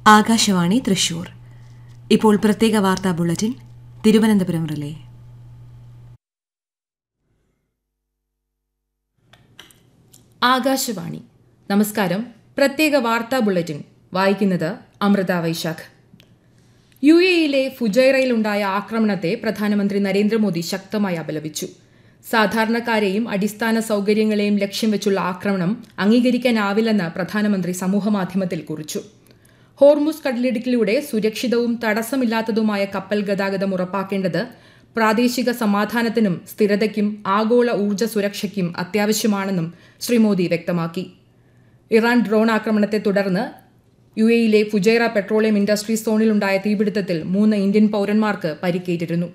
ആകാശവാണി തൃശൂർ ഇപ്പോൾ പ്രത്യേക വാർത്താ ബുള്ളറ്റിൻ തിരുവനന്തപുരം റിലേ ആകാശവാണി നമസ്കാരം പ്രത്യേക വാർത്താ ബുള്ളറ്റിൻ വായിക്കുന്നത് അമൃത വൈശാഖ് യു എയിലെ ഫുജൈറയിലുണ്ടായ ആക്രമണത്തെ പ്രധാനമന്ത്രി നരേന്ദ്രമോദി ശക്തമായി അപലപിച്ചു സാധാരണക്കാരെയും അടിസ്ഥാന സൗകര്യങ്ങളെയും ലക്ഷ്യം വെച്ചുള്ള ആക്രമണം അംഗീകരിക്കാനാവില്ലെന്ന് പ്രധാനമന്ത്രി സമൂഹമാധ്യമത്തിൽ കുറിച്ചു ഹോർമുസ് കടലിടുക്കിലൂടെ സുരക്ഷിതവും തടസ്സമില്ലാത്തതുമായ കപ്പൽ ഗതാഗതം ഉറപ്പാക്കേണ്ടത് പ്രാദേശിക സമാധാനത്തിനും സ്ഥിരതയ്ക്കും ആഗോള ഊർജ്ജ സുരക്ഷയ്ക്കും അത്യാവശ്യമാണെന്നും ശ്രീ മോദി വ്യക്തമാക്കി ഇറാൻ ഡ്രോൺ ആക്രമണത്തെ തുടർന്ന് യു എയിലെ ഫുജൈറ പെട്രോളിയം ഇൻഡസ്ട്രീസ് സോണിലുണ്ടായ തീപിടുത്തത്തിൽ മൂന്ന് ഇന്ത്യൻ പൗരന്മാർക്ക് പരിക്കേറ്റിരുന്നു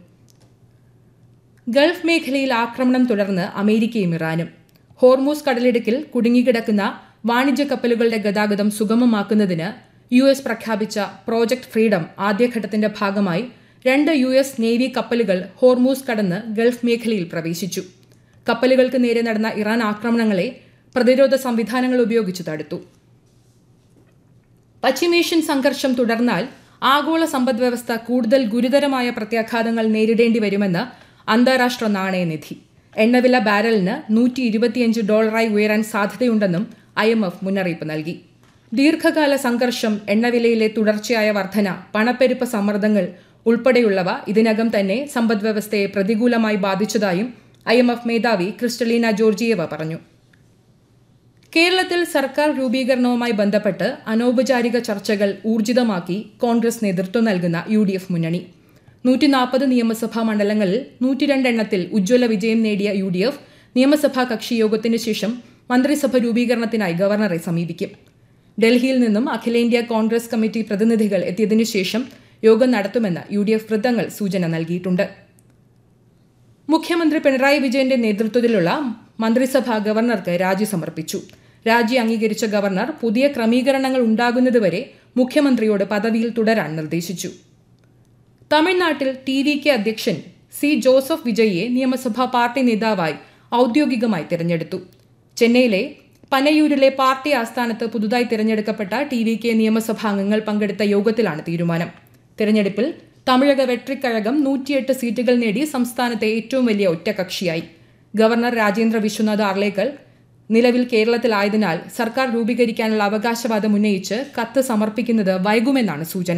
ഗൾഫ് മേഖലയിൽ ആക്രമണം തുടർന്ന് അമേരിക്കയും ഇറാനും ഹോർമൂസ് കടലിടുക്കിൽ കുടുങ്ങിക്കിടക്കുന്ന വാണിജ്യ കപ്പലുകളുടെ ഗതാഗതം സുഗമമാക്കുന്നതിന് യു എസ് പ്രഖ്യാപിച്ച പ്രോജക്ട് ഫ്രീഡം ആദ്യഘട്ടത്തിന്റെ ഭാഗമായി രണ്ട് യു എസ് നേവി കപ്പലുകൾ ഹോർമൂസ് കടന്ന് ഗൾഫ് മേഖലയിൽ പ്രവേശിച്ചു കപ്പലുകൾക്ക് നേരെ നടന്ന ഇറാൻ ആക്രമണങ്ങളെ പ്രതിരോധ സംവിധാനങ്ങൾ ഉപയോഗിച്ച് തടുത്തു പശ്ചിമേഷ്യൻ സംഘർഷം തുടർന്നാൽ ആഗോള സമ്പദ്വ്യവസ്ഥ കൂടുതൽ ഗുരുതരമായ പ്രത്യാഘാതങ്ങൾ നേരിടേണ്ടി വരുമെന്ന് അന്താരാഷ്ട്ര നാണയനിധി എണ്ണവില ബാരലിന് നൂറ്റി ഇരുപത്തിയഞ്ച് ഡോളറായി ഉയരാൻ സാധ്യതയുണ്ടെന്നും ഐ എം എഫ് മുന്നറിയിപ്പ് നൽകി ദീർഘകാല സംഘർഷം എണ്ണവിലയിലെ തുടർച്ചയായ വർധന പണപ്പെരുപ്പ സമ്മർദ്ദങ്ങൾ ഉൾപ്പെടെയുള്ളവ ഇതിനകം തന്നെ സമ്പദ്വ്യവസ്ഥയെ പ്രതികൂലമായി ബാധിച്ചതായും ഐ എം എഫ് മേധാവി ക്രിസ്റ്റലീന ജോർജിയേവ പറഞ്ഞു കേരളത്തിൽ സർക്കാർ രൂപീകരണവുമായി ബന്ധപ്പെട്ട് അനൗപചാരിക ചർച്ചകൾ ഊർജിതമാക്കി കോൺഗ്രസ് നേതൃത്വം നൽകുന്ന യു ഡി എഫ് മുന്നണി നൂറ്റി നാൽപ്പത് നിയമസഭാ മണ്ഡലങ്ങളിൽ നൂറ്റിരണ്ട് എണ്ണത്തിൽ ഉജ്ജ്വല വിജയം നേടിയ യു ഡി എഫ് നിയമസഭാ കക്ഷി യോഗത്തിന് ശേഷം മന്ത്രിസഭ രൂപീകരണത്തിനായി ഗവർണറെ സമീപിക്കും ഡൽഹിയിൽ നിന്നും അഖിലേന്ത്യാ കോൺഗ്രസ് കമ്മിറ്റി പ്രതിനിധികൾ എത്തിയതിനു ശേഷം യോഗം നടത്തുമെന്ന് യു ഡി എഫ് വൃത്തങ്ങൾ സൂചന നൽകിയിട്ടുണ്ട് മുഖ്യമന്ത്രി പിണറായി വിജയന്റെ നേതൃത്വത്തിലുള്ള മന്ത്രിസഭ ഗവർണർക്ക് രാജി സമർപ്പിച്ചു രാജി അംഗീകരിച്ച ഗവർണർ പുതിയ ക്രമീകരണങ്ങൾ ഉണ്ടാകുന്നതുവരെ മുഖ്യമന്ത്രിയോട് പദവിയിൽ തുടരാൻ നിർദ്ദേശിച്ചു തമിഴ്നാട്ടിൽ ടി വി കെ അധ്യക്ഷൻ സി ജോസഫ് വിജയിയെ നിയമസഭാ പാർട്ടി നേതാവായി ഔദ്യോഗികമായി തിരഞ്ഞെടുത്തു ചെന്നൈയിലെ പനയൂരിലെ പാർട്ടി ആസ്ഥാനത്ത് പുതുതായി തിരഞ്ഞെടുക്കപ്പെട്ട ടി വി കെ നിയമസഭാംഗങ്ങൾ പങ്കെടുത്ത യോഗത്തിലാണ് തീരുമാനം തിരഞ്ഞെടുപ്പിൽ തമിഴക വെട്രിക്കഴകം നൂറ്റിയെട്ട് സീറ്റുകൾ നേടി സംസ്ഥാനത്തെ ഏറ്റവും വലിയ ഒറ്റകക്ഷിയായി ഗവർണർ രാജേന്ദ്ര വിശ്വനാഥ് ആർലേക്കർ നിലവിൽ കേരളത്തിലായതിനാൽ സർക്കാർ രൂപീകരിക്കാനുള്ള അവകാശവാദം ഉന്നയിച്ച് കത്ത് സമർപ്പിക്കുന്നത് വൈകുമെന്നാണ് സൂചന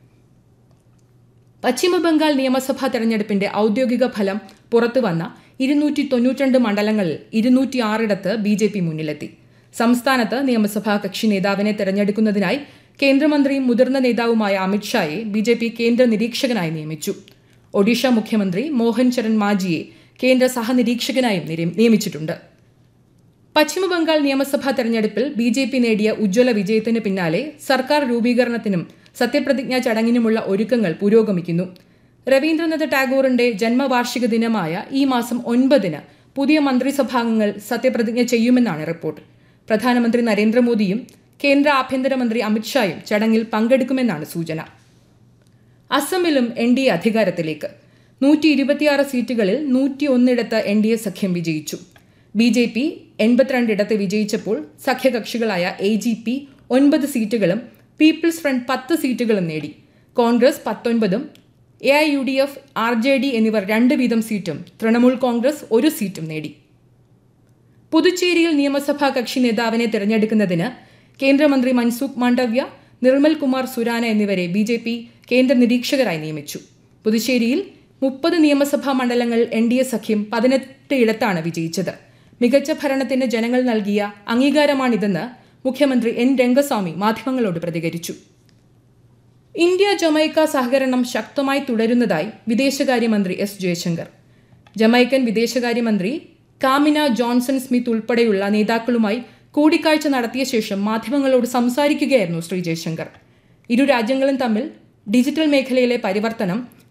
പശ്ചിമബംഗാൾ നിയമസഭാ തെരഞ്ഞെടുപ്പിന്റെ ഔദ്യോഗിക ഫലം പുറത്തുവന്ന ഇരുന്നൂറ്റി തൊണ്ണൂറ്റിരണ്ട് മണ്ഡലങ്ങളിൽ ഇരുന്നൂറ്റി ആറിടത്ത് ബി ജെ പി മുന്നിലെത്തി സംസ്ഥാനത്ത് നിയമസഭാ കക്ഷി നേതാവിനെ തെരഞ്ഞെടുക്കുന്നതിനായി കേന്ദ്രമന്ത്രിയും മുതിർന്ന നേതാവുമായ അമിത്ഷായെ ബി ജെ പി കേന്ദ്ര നിരീക്ഷകനായി നിയമിച്ചു ഒഡീഷ മുഖ്യമന്ത്രി മോഹൻ ചരൺ മാജിയെ കേന്ദ്ര സഹനിരീക്ഷകനായും നിയമിച്ചിട്ടുണ്ട് പശ്ചിമബംഗാൾ നിയമസഭാ തെരഞ്ഞെടുപ്പിൽ ബി ജെ പി നേടിയ ഉജ്ജ്വല വിജയത്തിന് പിന്നാലെ സർക്കാർ രൂപീകരണത്തിനും സത്യപ്രതിജ്ഞാ ചടങ്ങിനുമുള്ള ഒരുക്കങ്ങൾ പുരോഗമിക്കുന്നു രവീന്ദ്രനാഥ് ടാഗോറിന്റെ ജന്മവാർഷിക ദിനമായ ഈ മാസം ഒൻപതിന് പുതിയ മന്ത്രിസഭാംഗങ്ങൾ സത്യപ്രതിജ്ഞ ചെയ്യുമെന്നാണ് റിപ്പോർട്ട് പ്രധാനമന്ത്രി നരേന്ദ്രമോദിയും കേന്ദ്ര ആഭ്യന്തരമന്ത്രി അമിത്ഷായും ചടങ്ങിൽ പങ്കെടുക്കുമെന്നാണ് സൂചന അസമിലും എൻ ഡി എ അധികാരത്തിലേക്ക് നൂറ്റി ഇരുപത്തിയാറ് സീറ്റുകളിൽ നൂറ്റി ഒന്നിടത്ത് എൻ ഡി എ സഖ്യം വിജയിച്ചു ബി ജെ പി എൺപത്തിരണ്ടിടത്ത് വിജയിച്ചപ്പോൾ സഖ്യകക്ഷികളായ എ ജി പി ഒൻപത് സീറ്റുകളും പീപ്പിൾസ് ഫ്രണ്ട് പത്ത് സീറ്റുകളും നേടി കോൺഗ്രസ് പത്തൊൻപതും A I U D F R J D എന്നിവർ രണ്ട് വീതം സീറ്റും തൃണമൂൽ കോൺഗ്രസ് ഒരു സീറ്റും നേടി പുതുച്ചേരിയിൽ നിയമസഭാ കക്ഷി നേതാവിനെ തിരഞ്ഞെടുക്കുന്നതിന് കേന്ദ്രമന്ത്രി മൻസുഖ് മാണ്ഡവ്യ നിർമ്മൽ കുമാർ സുരാന എന്നിവരെ ബി ജെ പി കേന്ദ്ര നിരീക്ഷകരായി നിയമിച്ചു പുതുച്ചേരിയിൽ മുപ്പത് നിയമസഭാ മണ്ഡലങ്ങൾ എൻ ഡി എ സഖ്യം പതിനെട്ട് ഇടത്താണ് വിജയിച്ചത് മികച്ച ഭരണത്തിന് ജനങ്ങൾ നൽകിയ അംഗീകാരമാണിതെന്ന് മുഖ്യമന്ത്രി എൻ രംഗസ്വാമി മാധ്യമങ്ങളോട് പ്രതികരിച്ചു ഇന്ത്യ ജമൈക്ക സഹകരണം ശക്തമായി തുടരുന്നതായി വിദേശകാര്യമന്ത്രി എസ് ജയശങ്കർ ജമൈക്കൻ വിദേശകാര്യമന്ത്രി കാമിന ജോൺസൺ സ്മിത്ത് ഉൾപ്പെടെയുള്ള നേതാക്കളുമായി കൂടിക്കാഴ്ച നടത്തിയ ശേഷം മാധ്യമങ്ങളോട് സംസാരിക്കുകയായിരുന്നു ശ്രീ ജയശങ്കർ ഇരു രാജ്യങ്ങളും തമ്മിൽ ഡിജിറ്റൽ മേഖലയിലെ പരിവർത്തനം